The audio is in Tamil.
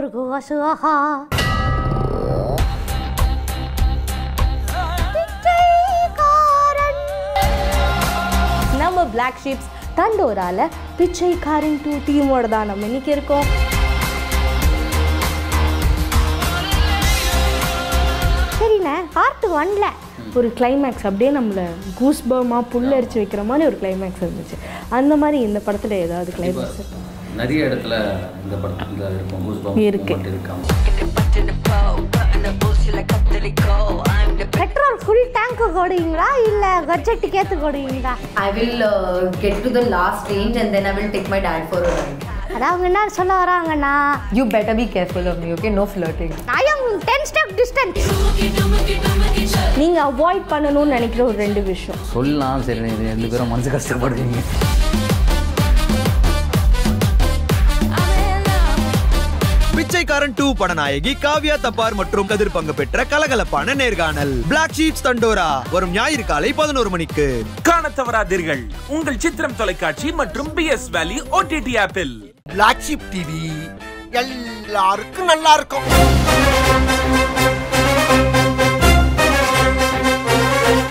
ஒரு குவாசுவஹா நம்ம பிளாக் ஷீப்ஸ் தண்டோரால பிச்சைக்காரன் டூ டீமோட தான் நம்ம இன்னைக்கு இருக்கோம் சரிண்ணே பார்ட் ஒன்ல ஒரு கிளைமேக்ஸ் அப்படியே நம்மளை கூஸ் பர்மாக புல்லரிச்சு வைக்கிற மாதிரி ஒரு கிளைமேக்ஸ் இருந்துச்சு அந்த மாதிரி இந்த படத்தில் ஏதாவது கிளைமேக்ஸ் நிறைய இடத்துல இந்த படத்துல இருக்கும் goosebumps இருக்கு. moment இருக்காங்க பெட்ரோல் ஃபுல் டேங்க் கொடுவீங்களா இல்லை கட்ஜெட்டுக்கு ஏற்று கொடுவீங்களா I will uh, get to the last range and then I will take my dad for a ride. அதான் அவங்க என்ன சொல்ல வராங்கன்னா You better be careful of me, okay? No flirting. I am ten step distance நீங்கள் அவாய்ட் பண்ணணும்னு நினைக்கிற ஒரு ரெண்டு விஷயம் சொல்லலாம் சரி இது ரெண்டு பேரும் மனசு கஷ்டப்படுவீங்க பிச்சைக்காரன் டூ படநாயகி காவ்யா தப்பார் மற்றும் கதிர் பங்கு பெற்ற கலகலப்பான நேர்காணல் பிளாக் ஷீப்ஸ் தண்டோரா வரும் ஞாயிறு காலை பதினோரு மணிக்கு காணத் தவறாதீர்கள் உங்கள் சித்திரம் தொலைக்காட்சி மற்றும் பி எஸ் வேலி ஓடிடி ஆப்பில் பிளாக் ஷிப் டிவி எல்லாருக்கும் நல்லா இருக்கும்